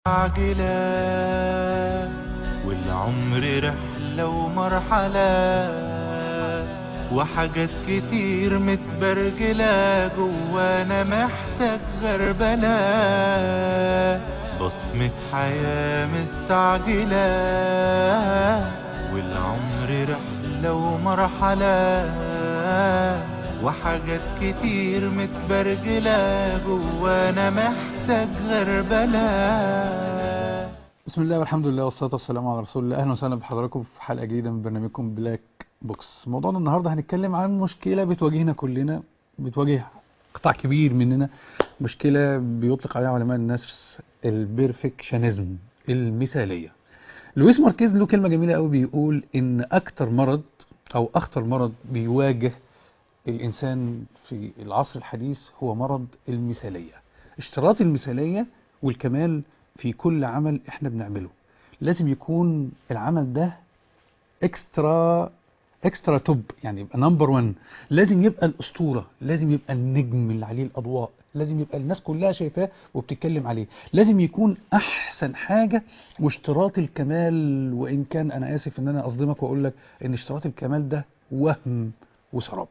عاجلة والعمر رحلة ومرحلة وحاجات كتير متبرجلة جوانا محتاج غربلة بصمة حياة مستعجلة والعمر رحلة ومرحلة وحاجات كتير متبرجلة جوانا محتاج غربلة بسم الله والحمد لله والصلاة والسلام على رسول الله أهلا وسهلا بحضراتكم في حلقة جديدة من برنامجكم بلاك بوكس موضوعنا النهاردة هنتكلم عن مشكلة بتواجهنا كلنا بتواجه قطاع كبير مننا مشكلة بيطلق عليها علماء النفس البرفكشنزم المثالية لويس ماركيز له كلمة جميلة قوي بيقول إن أكتر مرض أو أخطر مرض بيواجه الإنسان في العصر الحديث هو مرض المثالية اشتراط المثالية والكمال في كل عمل احنا بنعمله لازم يكون العمل ده اكسترا اكسترا توب يعني يبقى نمبر 1 لازم يبقى الاسطوره لازم يبقى النجم اللي عليه الاضواء لازم يبقى الناس كلها شايفاه وبتتكلم عليه لازم يكون احسن حاجه واشتراط الكمال وان كان انا اسف ان انا اصدمك واقول لك ان اشتراط الكمال ده وهم وسراب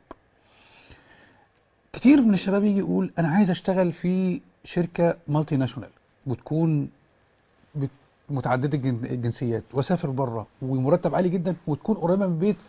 كتير من الشباب يجي يقول انا عايز اشتغل في شركه مالتي ناشونال وتكون بت- متعدده الجن- الجنسيات واسافر بره ومرتب عالي جدا وتكون قريبه من البيت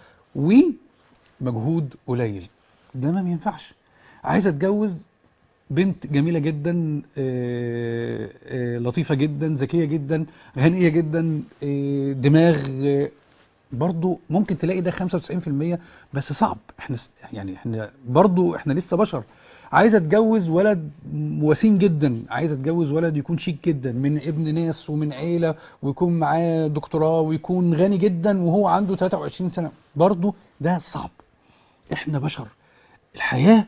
ومجهود قليل ده ما ينفعش عايز اتجوز بنت جميله جدا آه، آه، لطيفه جدا ذكيه جدا غنيه جدا آه، دماغ آه، برضو ممكن تلاقي ده 95% بس صعب احنا س- يعني احنا برضو احنا لسه بشر عايز اتجوز ولد وسيم جدا عايز اتجوز ولد يكون شيك جدا من ابن ناس ومن عيلة ويكون معاه دكتوراه ويكون غني جدا وهو عنده 23 سنة برضو ده صعب احنا بشر الحياة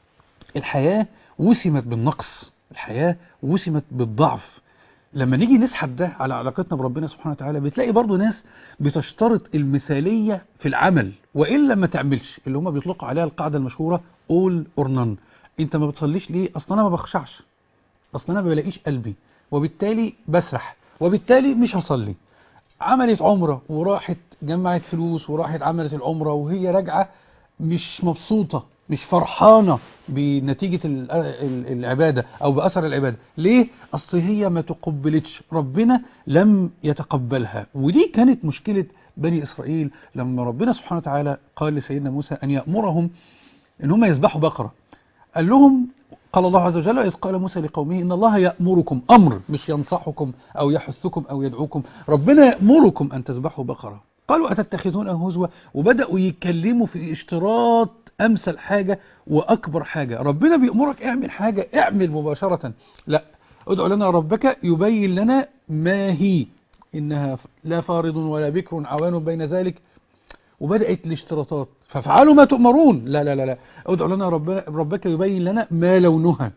الحياة وسمت بالنقص الحياة وسمت بالضعف لما نيجي نسحب ده على علاقتنا بربنا سبحانه وتعالى بتلاقي برضو ناس بتشترط المثالية في العمل وإلا ما تعملش اللي هم بيطلقوا عليها القاعدة المشهورة all or none انت ما بتصليش ليه اصلا انا ما بخشعش اصلا انا ما بلاقيش قلبي وبالتالي بسرح وبالتالي مش هصلي عملت عمرة وراحت جمعت فلوس وراحت عملت العمرة وهي راجعة مش مبسوطة مش فرحانة بنتيجة ال- ال- العبادة أو بأثر العبادة ليه؟ أصل هي ما تقبلتش ربنا لم يتقبلها ودي كانت مشكلة بني إسرائيل لما ربنا سبحانه وتعالى قال لسيدنا موسى أن يأمرهم أن هم يذبحوا بقرة قال لهم قال الله عز وجل إذ قال موسى لقومه إن الله يأمركم أمر مش ينصحكم أو يحثكم أو يدعوكم ربنا يأمركم أن تذبحوا بقرة قالوا أتتخذونه هزوة وبدأوا يتكلموا في اشتراط أمثل حاجة وأكبر حاجة ربنا بيأمرك اعمل حاجة اعمل مباشرة لا ادعو لنا ربك يبين لنا ما هي إنها لا فارض ولا بكر عوان بين ذلك وبدأت الاشتراطات فافعلوا ما تؤمرون لا لا لا لا ادعو لنا رب ربك يبين لنا ما لونها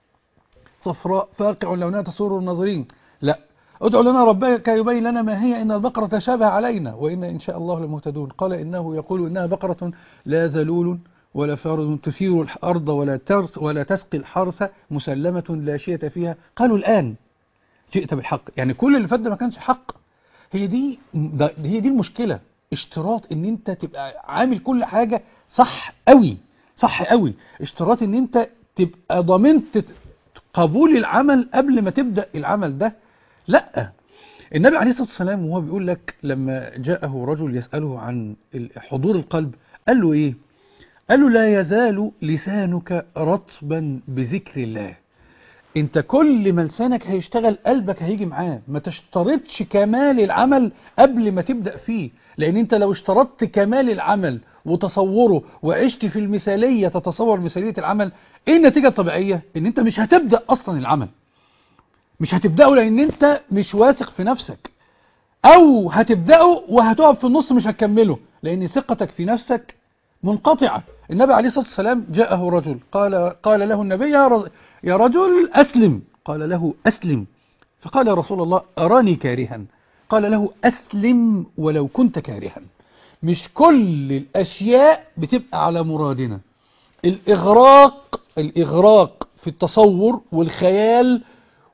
صفراء فاقع لونها تسر الناظرين لا ادعو لنا ربك يبين لنا ما هي إن البقرة تشابه علينا وإن إن شاء الله لمهتدون قال إنه يقول إنها بقرة لا ذلول ولا فارض تثير الأرض ولا ترس ولا تسقي الحرث مسلمة لا شية فيها قالوا الآن جئت بالحق يعني كل اللي فات ده ما كانش حق هي دي ده هي دي المشكلة اشتراط ان انت تبقى عامل كل حاجة صح قوي صح قوي اشتراط ان انت تبقى ضمنت قبول العمل قبل ما تبدأ العمل ده لا النبي عليه الصلاة والسلام وهو بيقول لك لما جاءه رجل يسأله عن حضور القلب قال له ايه قال له لا يزال لسانك رطبا بذكر الله انت كل ما لسانك هيشتغل قلبك هيجي معاه ما تشترطش كمال العمل قبل ما تبدأ فيه لان انت لو اشترطت كمال العمل وتصوره وعشت في المثالية تتصور مثالية العمل ايه النتيجة الطبيعية ان انت مش هتبدأ اصلا العمل مش هتبدأه لان انت مش واثق في نفسك او هتبدأه وهتقف في النص مش هتكمله لان ثقتك في نفسك منقطعة النبي عليه الصلاة والسلام جاءه رجل قال, قال له النبي يا رجل, يا رجل أسلم قال له أسلم فقال يا رسول الله أراني كارها قال له أسلم ولو كنت كارها مش كل الأشياء بتبقى على مرادنا الإغراق الإغراق في التصور والخيال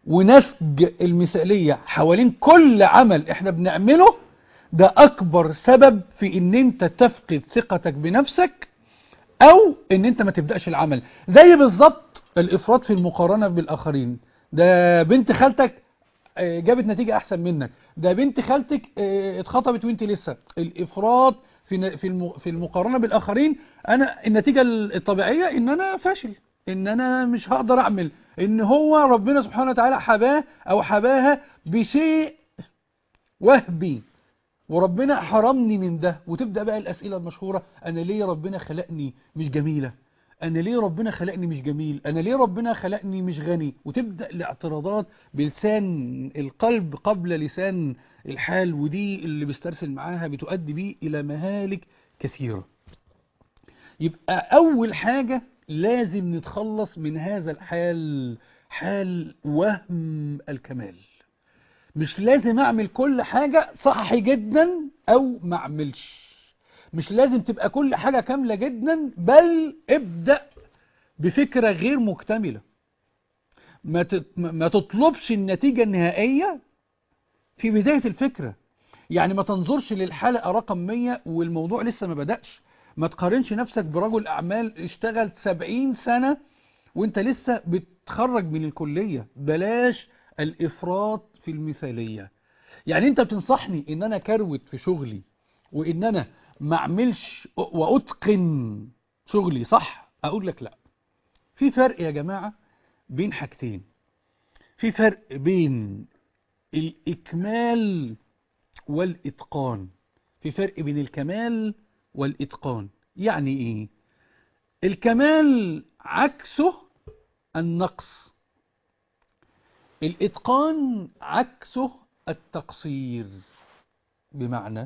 ونسج المثالية حوالين كل عمل احنا بنعمله ده اكبر سبب في ان انت تفقد ثقتك بنفسك او ان انت ما تبدأش العمل زي بالظبط الافراط في المقارنة بالاخرين ده بنت خالتك آه، جابت نتيجة احسن منك ده بنت خالتك آه، اتخطبت وانت لسه الافراط في ن- في الم- في المقارنة بالاخرين انا النتيجة الطبيعية ان انا فاشل ان انا مش هقدر اعمل ان هو ربنا سبحانه وتعالى حباه او حباها بشيء وهبي وربنا حرمني من ده وتبدأ بقى الأسئلة المشهورة أنا ليه ربنا خلقني مش جميلة أنا ليه ربنا خلقني مش جميل أنا ليه ربنا خلقني مش غني وتبدأ الاعتراضات بلسان القلب قبل لسان الحال ودي اللي بيسترسل معاها بتؤدي بيه إلى مهالك كثيرة يبقى أول حاجة لازم نتخلص من هذا الحال حال وهم الكمال مش لازم اعمل كل حاجة صح جدا او ما اعملش مش لازم تبقى كل حاجة كاملة جدا بل ابدأ بفكرة غير مكتملة ما تت- ما تطلبش النتيجة النهائية في بداية الفكرة يعني ما تنظرش للحلقة رقم 100 والموضوع لسه ما بدأش ما تقارنش نفسك برجل أعمال اشتغل 70 سنة وانت لسه بتخرج من الكلية بلاش الإفراط في المثالية يعني انت بتنصحني ان انا كروت في شغلي وان انا ما اعملش واتقن شغلي صح اقول لك لا في فرق يا جماعة بين حاجتين في فرق بين الإكمال والإتقان في فرق بين الكمال والإتقان يعني إيه الكمال عكسه النقص الإتقان عكسه التقصير بمعنى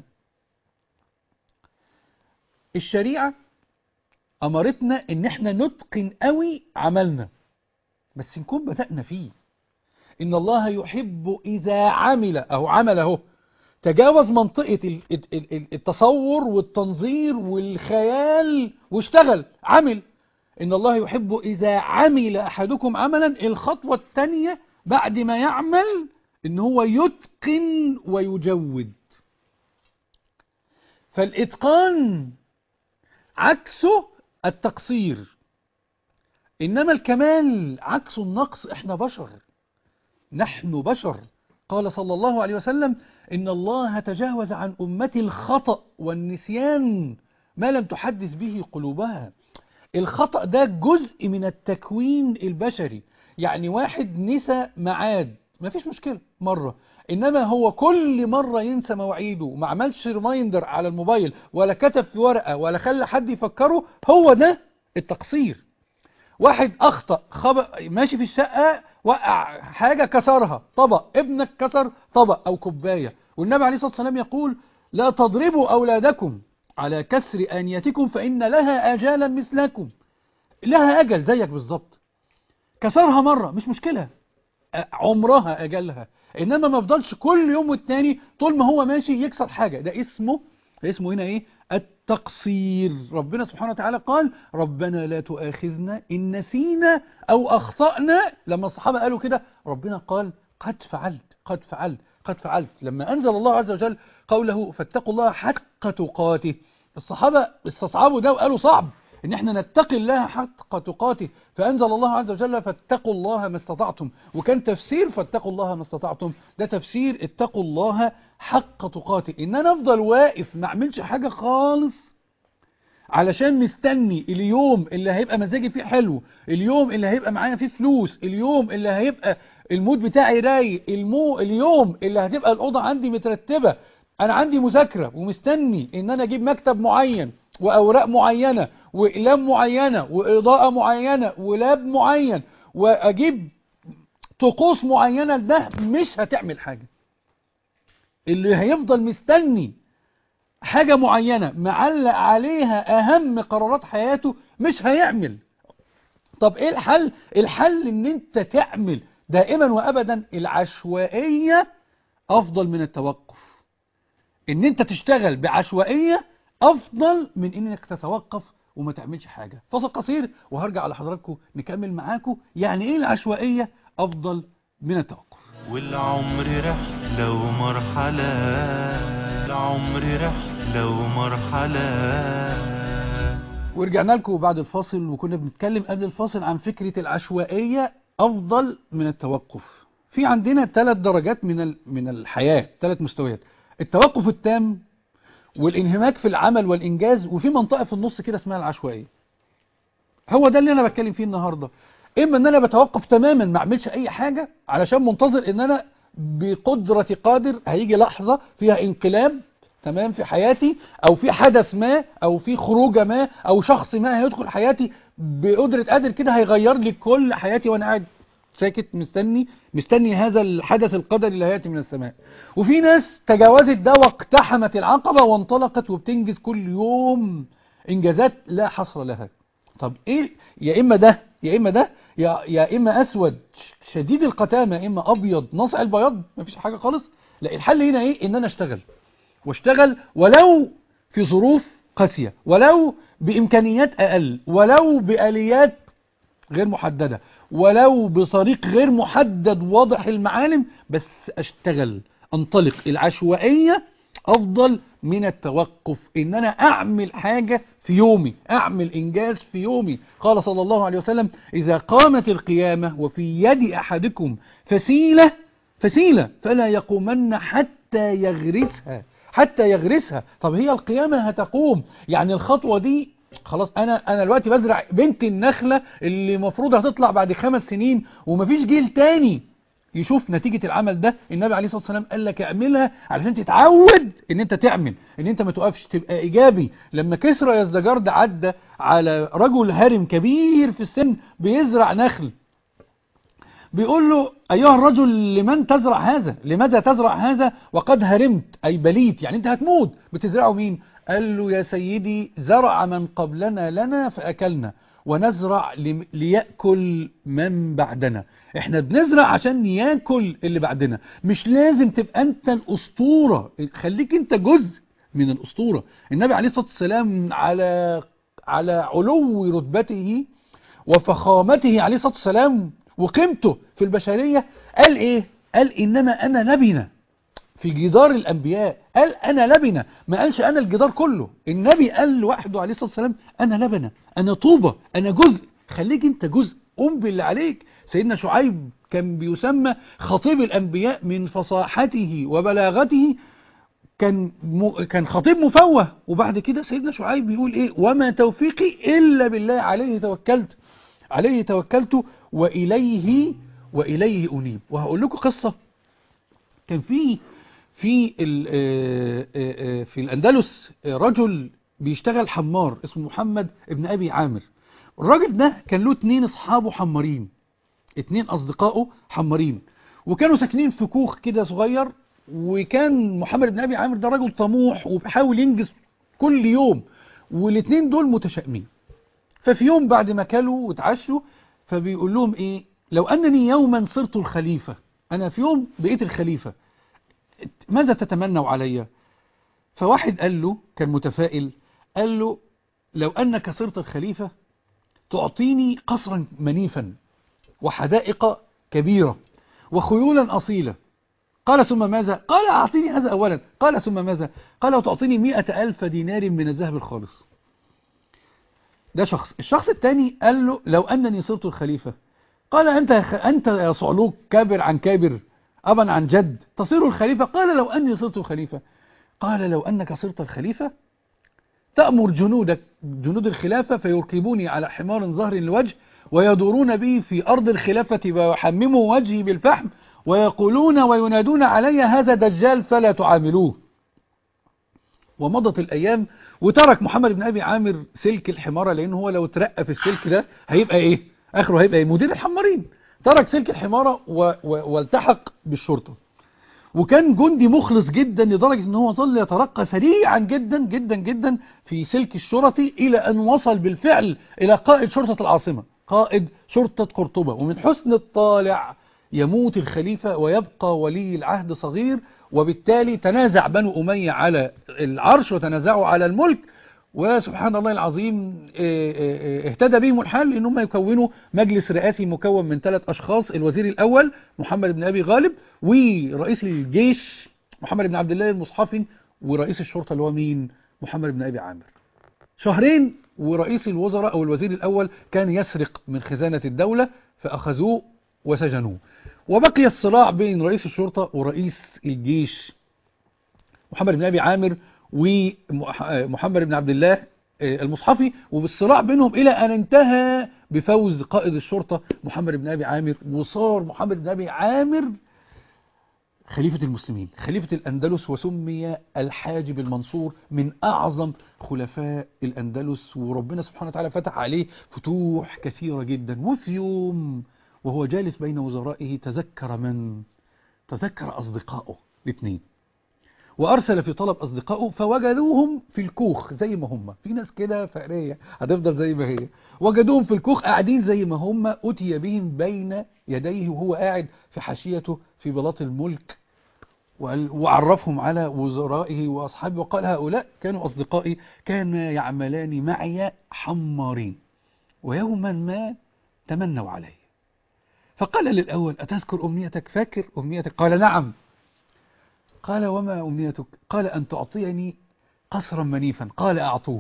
الشريعة أمرتنا إن إحنا نتقن قوي عملنا بس نكون بدأنا فيه إن الله يحب إذا عمل أو عمل أهو تجاوز منطقة ال- ال- ال- التصور والتنظير والخيال واشتغل عمل إن الله يحب إذا عمل أحدكم عملا الخطوة الثانية بعد ما يعمل إن هو يتقن ويجود فالإتقان عكسه التقصير إنما الكمال عكس النقص إحنا بشر نحن بشر قال صلى الله عليه وسلم إن الله تجاوز عن أمتي الخطأ والنسيان ما لم تحدث به قلوبها الخطأ ده جزء من التكوين البشري يعني واحد نسى ميعاد مفيش مشكلة مرة إنما هو كل مرة ينسى مواعيده وما عملش ريمايندر على الموبايل ولا كتب في ورقة ولا خلى حد يفكره هو ده التقصير واحد اخطا خب... ماشي في الشقه وقع حاجه كسرها طبق ابنك كسر طبق او كوبايه والنبي عليه الصلاه والسلام يقول لا تضربوا اولادكم على كسر انيتكم فان لها اجالا مثلكم لها اجل زيك بالظبط كسرها مره مش مشكله أ- عمرها اجلها انما ما افضلش كل يوم والتاني طول ما هو ماشي يكسر حاجه ده اسمه ده اسمه هنا ايه التقصير ربنا سبحانه وتعالى قال ربنا لا تؤاخذنا ان نسينا او اخطانا لما الصحابه قالوا كده ربنا قال قد فعلت قد فعلت قد فعلت لما انزل الله عز وجل قوله فاتقوا الله حق تقاته الصحابه استصعبوا ده وقالوا صعب ان احنا نتقي الله حق تقاته فانزل الله عز وجل فاتقوا الله ما استطعتم وكان تفسير فاتقوا الله ما استطعتم ده تفسير اتقوا الله حق تقاته ان انا افضل واقف ما اعملش حاجه خالص علشان مستني اليوم اللي هيبقى مزاجي فيه حلو اليوم اللي هيبقى معايا فيه فلوس اليوم اللي هيبقى المود بتاعي رايق المو اليوم اللي هتبقى الأوضة عندي مترتبة أنا عندي مذاكرة ومستني إن أنا أجيب مكتب معين وأوراق معينة وإقلام معينة وإضاءة معينة ولاب معين وأجيب طقوس معينة ده مش هتعمل حاجة اللي هيفضل مستني حاجة معينة معلق عليها أهم قرارات حياته مش هيعمل طب إيه الحل؟ الحل إن أنت تعمل دائما وأبدا العشوائية أفضل من التوقف إن أنت تشتغل بعشوائية أفضل من إنك تتوقف وما تعملش حاجة فاصل قصير وهرجع على حضراتكم نكمل معاكم يعني إيه العشوائية أفضل من التوقف والعمر رحلة ومرحلة العمر رحلة ومرحلة ورجعنا لكم بعد الفاصل وكنا بنتكلم قبل الفاصل عن فكرة العشوائية أفضل من التوقف في عندنا ثلاث درجات من ال- من الحياة ثلاث مستويات التوقف التام والانهماك في العمل والإنجاز وفي منطقة في النص كده اسمها العشوائية هو ده اللي أنا بتكلم فيه النهاردة إما إن أنا بتوقف تماما ما أعملش أي حاجة علشان منتظر إن أنا بقدرة قادر هيجي لحظة فيها انقلاب تمام في حياتي او في حدث ما او في خروجه ما او شخص ما هيدخل حياتي بقدرة قادر كده هيغير لي كل حياتي وانا قاعد ساكت مستني مستني هذا الحدث القدري اللي هياتي من السماء وفي ناس تجاوزت ده واقتحمت العقبة وانطلقت وبتنجز كل يوم انجازات لا حصر لها طب ايه يا اما ده يا اما ده يا يا اما اسود شديد القتامة يا اما ابيض ناصع البياض مفيش حاجة خالص لا الحل هنا ايه ان انا اشتغل واشتغل ولو في ظروف قاسية ولو بإمكانيات أقل ولو بآليات غير محددة ولو بطريق غير محدد واضح المعالم بس أشتغل أنطلق العشوائية أفضل من التوقف إن أنا أعمل حاجة في يومي أعمل إنجاز في يومي قال صلى الله عليه وسلم إذا قامت القيامة وفي يد أحدكم فسيلة فسيلة فلا يقومن حتى يغرسها حتى يغرسها طب هي القيامة هتقوم يعني الخطوة دي خلاص انا انا دلوقتي بزرع بنت النخلة اللي المفروض هتطلع بعد خمس سنين ومفيش جيل تاني يشوف نتيجة العمل ده النبي عليه الصلاة والسلام قال لك اعملها علشان تتعود ان انت تعمل ان انت ما تقفش تبقى ايجابي لما كسرى يزدجرد عدى على رجل هرم كبير في السن بيزرع نخل بيقول له أيها الرجل لمن تزرع هذا لماذا تزرع هذا وقد هرمت أي بليت يعني أنت هتموت بتزرعه مين قال له يا سيدي زرع من قبلنا لنا فأكلنا ونزرع لم- ليأكل من بعدنا احنا بنزرع عشان ياكل اللي بعدنا مش لازم تبقى انت الأسطورة خليك انت جزء من الأسطورة النبي عليه الصلاة والسلام على على علو رتبته وفخامته عليه الصلاة والسلام وقيمته في البشرية قال ايه قال انما انا لبنة في جدار الانبياء قال انا لبنة ما قالش انا الجدار كله النبي قال لوحده عليه الصلاة والسلام انا لبنة انا طوبة انا جزء خليك انت جزء قم باللي عليك سيدنا شعيب كان بيسمى خطيب الانبياء من فصاحته وبلاغته كان م... كان خطيب مفوه وبعد كده سيدنا شعيب بيقول ايه وما توفيقي الا بالله عليه توكلت عليه توكلت واليه واليه انيب وهقول لكم قصه كان في في ال- آه، آه، آه، في الاندلس آه، رجل بيشتغل حمار اسمه محمد ابن ابي عامر الراجل ده كان له اتنين اصحابه حمارين اتنين اصدقائه حمارين وكانوا ساكنين في كوخ كده صغير وكان محمد بن ابي عامر ده رجل طموح وبيحاول ينجز كل يوم والاتنين دول متشائمين ففي يوم بعد ما كلوا واتعشوا فبيقول لهم ايه لو انني يوما صرت الخليفة انا في يوم بقيت الخليفة ماذا تتمنوا علي فواحد قال له كان متفائل قال له لو انك صرت الخليفة تعطيني قصرا منيفا وحدائق كبيرة وخيولا أصيلة قال ثم ماذا قال أعطيني هذا أولا قال ثم ماذا قال وتعطيني مئة ألف دينار من الذهب الخالص ده شخص الشخص الثاني قال له لو أنني صرت الخليفة قال أنت يا خ- أنت يا صعلوك كابر عن كابر أبا عن جد تصير الخليفة قال لو أني صرت خليفة قال لو أنك صرت الخليفة تأمر جنودك جنود الخلافة فيركبوني على حمار ظهر الوجه ويدورون بي في أرض الخلافة ويحمموا وجهي بالفحم ويقولون وينادون علي هذا دجال فلا تعاملوه ومضت الأيام وترك محمد بن أبي عامر سلك الحمارة لأنه هو لو ترقى في السلك ده هيبقى إيه آخره هيبقى إيه مدير الحمارين ترك سلك الحمارة و... و... والتحق بالشرطة وكان جندي مخلص جدا لدرجة ان هو ظل يترقى سريعا جدا جدا جدا في سلك الشرطي الى ان وصل بالفعل الى قائد شرطة العاصمة قائد شرطة قرطبة ومن حسن الطالع يموت الخليفة ويبقى ولي العهد صغير وبالتالي تنازع بنو أمية على العرش وتنازعوا على الملك وسبحان الله العظيم آه، آه، آه، اهتدى بهم الحال ان هم يكونوا مجلس رئاسي مكون من ثلاث اشخاص الوزير الاول محمد بن ابي غالب ورئيس الجيش محمد بن عبد الله المصحفي ورئيس الشرطه اللي هو مين محمد بن ابي عامر شهرين ورئيس الوزراء او الوزير الاول كان يسرق من خزانه الدوله فاخذوه وسجنوه وبقي الصراع بين رئيس الشرطه ورئيس الجيش محمد بن ابي عامر ومحمد بن عبد الله آه، المصحفي وبالصراع بينهم الى ان انتهى بفوز قائد الشرطه محمد بن ابي عامر وصار محمد بن ابي عامر خليفة المسلمين خليفة الأندلس وسمي الحاجب المنصور من أعظم خلفاء الأندلس وربنا سبحانه وتعالى فتح عليه فتوح كثيرة جدا وفي يوم وهو جالس بين وزرائه تذكر من تذكر أصدقائه الاثنين وأرسل في طلب أصدقائه فوجدوهم في الكوخ زي ما هم في ناس كده فقرية هتفضل زي ما هي وجدوهم في الكوخ قاعدين زي ما هم أتي بهم بين يديه وهو قاعد في حاشيته في بلاط الملك وقال- وعرفهم على وزرائه وأصحابه وقال هؤلاء كانوا أصدقائي كان يعملان معي حمارين ويوما ما تمنوا علي فقال للأول أتذكر أمنيتك فاكر أمنيتك قال نعم قال وما أمنيتك قال أن تعطيني قصرا منيفا قال أعطوه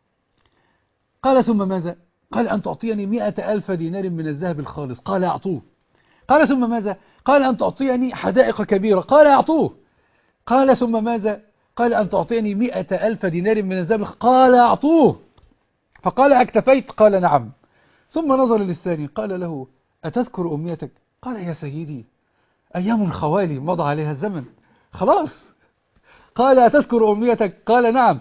قال ثم ماذا قال أن تعطيني مئة ألف دينار من الذهب الخالص قال أعطوه قال ثم ماذا قال أن تعطيني حدائق كبيرة قال أعطوه قال ثم ماذا قال أن تعطيني مئة ألف دينار من الذهب الخ- قال أعطوه فقال أكتفيت قال نعم ثم نظر للثاني قال له أتذكر أمنيتك قال يا سيدي أيام خوالي مضى عليها الزمن خلاص قال أتذكر أمنيتك قال نعم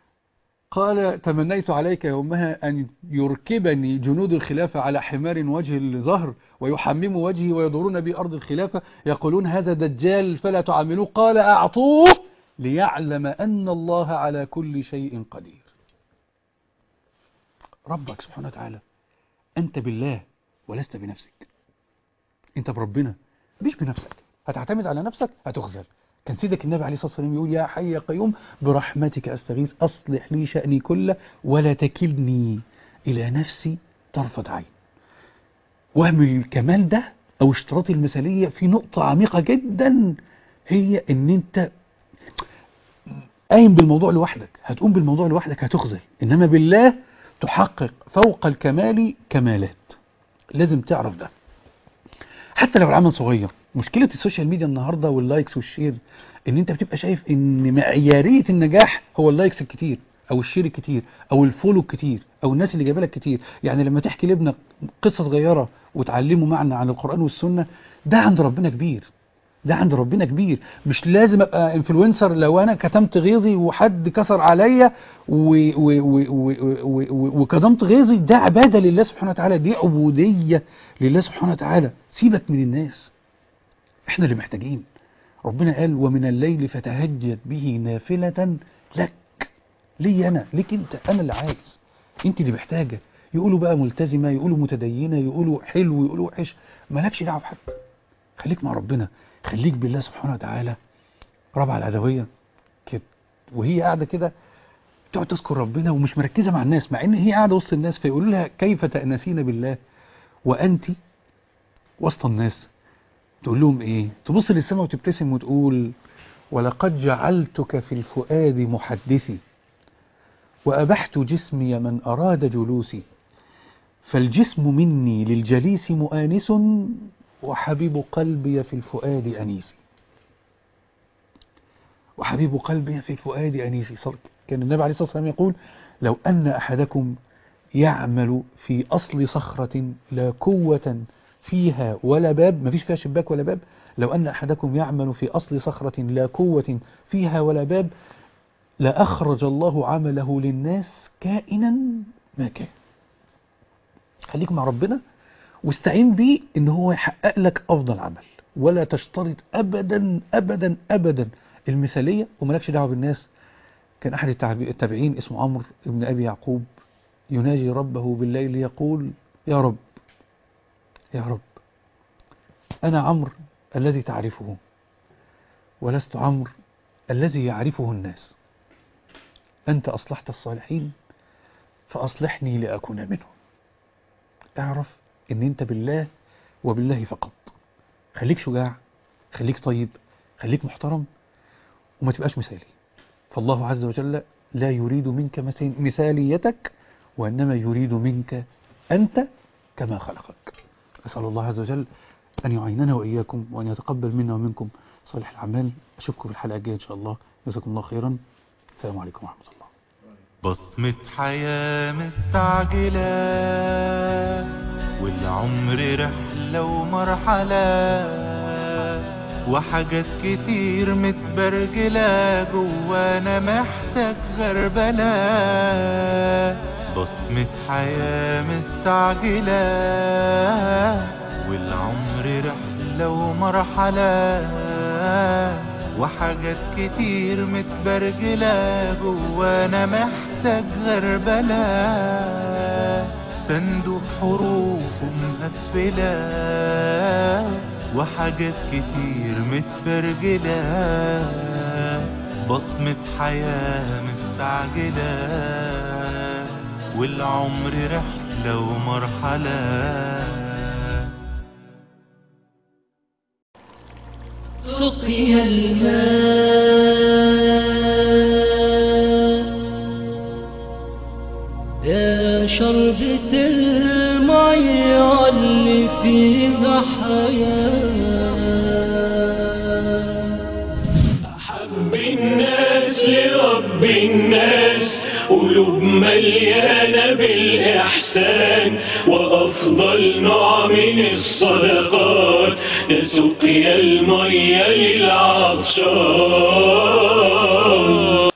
قال تمنيت عليك يومها أن يركبني جنود الخلافة على حمار وجه الظهر ويحمموا وجهي ويدورون بي أرض الخلافة يقولون هذا دجال فلا تعاملوه قال أعطوه ليعلم أن الله على كل شيء قدير ربك سبحانه وتعالى أنت بالله ولست بنفسك أنت بربنا مش بنفسك هتعتمد على نفسك هتخذل كان سيدك النبي عليه الصلاة والسلام يقول يا حي يا قيوم برحمتك أستغيث أصلح لي شأني كله ولا تكلني إلى نفسي طرفة عين وهم الكمال ده أو اشتراط المثالية في نقطة عميقة جدا هي إن أنت قايم بالموضوع لوحدك هتقوم بالموضوع لوحدك هتخذل إنما بالله تحقق فوق الكمال كمالات لازم تعرف ده حتى لو العمل صغير مشكلة السوشيال ميديا النهاردة واللايكس والشير ان انت بتبقى شايف ان معيارية النجاح هو اللايكس الكتير او الشير الكتير او الفولو الكتير او الناس اللي جايبه لك كتير يعني لما تحكي لابنك قصة صغيرة وتعلمه معنى عن القرآن والسنة ده عند ربنا كبير ده عند ربنا كبير مش لازم ابقى انفلونسر لو انا كتمت غيظي وحد كسر عليا و- و- و- و- و- و- وكظمت غيظي ده عباده لله سبحانه وتعالى دي عبوديه لله سبحانه وتعالى سيبك من الناس احنا اللي محتاجين ربنا قال ومن الليل فتهجد به نافلة لك ليه انا ليك انت انا اللي عايز انت اللي محتاجه يقولوا بقى ملتزمه يقولوا متدينه يقولوا حلو يقولوا وحش مالكش دعوه بحد خليك مع ربنا خليك بالله سبحانه وتعالى رابعه العدويه كده وهي قاعده كده تقعد تذكر ربنا ومش مركزه مع الناس مع ان هي قاعده وسط الناس فيقولوا لها كيف تأنسين بالله وانت وسط الناس تقول لهم ايه تبص للسماء وتبتسم وتقول ولقد جعلتك في الفؤاد محدثي وأبحت جسمي من أراد جلوسي فالجسم مني للجليس مؤانس وحبيب قلبي في الفؤاد أنيسي وحبيب قلبي في الفؤاد أنيسي صار كان النبي عليه الصلاة والسلام يقول لو أن أحدكم يعمل في أصل صخرة لا قوة فيها ولا باب ما فيش فيها شباك ولا باب لو أن أحدكم يعمل في أصل صخرة لا قوة فيها ولا باب لأخرج الله عمله للناس كائنا ما كان خليك مع ربنا واستعين بيه ان هو يحقق لك افضل عمل ولا تشترط ابدا ابدا ابدا المثاليه ومالكش دعوه بالناس كان احد التعبي- التابعين اسمه عمرو بن ابي يعقوب يناجي ربه بالليل يقول يا رب يا رب انا عمرو الذي تعرفه ولست عمرو الذي يعرفه الناس أنت أصلحت الصالحين فأصلحني لأكون منهم اعرف أن أنت بالله وبالله فقط خليك شجاع خليك طيب خليك محترم وما تبقاش مثالي فالله عز وجل لا يريد منك مث- مثاليتك وإنما يريد منك أنت كما خلقك أسأل الله عز وجل أن يعيننا وإياكم وأن يتقبل منا ومنكم صالح الأعمال أشوفكم في الحلقة الجاية إن شاء الله جزاكم الله خيرا السلام عليكم ورحمة الله بصمة حياة مستعجلة والعمر رحلة ومرحلة وحاجات كتير متبرجلة جوانا محتاج غربلة بصمة حياة مستعجلة والعمر رحلة ومرحلة وحاجات كتير متبرجلة جوانا محتاج غربلة صندوق حروف مقفلة وحاجات كتير متبرجلة بصمة حياة مستعجلة والعمر رحلة ومرحلة سقي الماء يا شربة المية اللي فيها حياة حب الناس لرب الناس قلوب مليانة بالإحسان وأفضل نوع من الصدقات ده سقيا المية للعطشان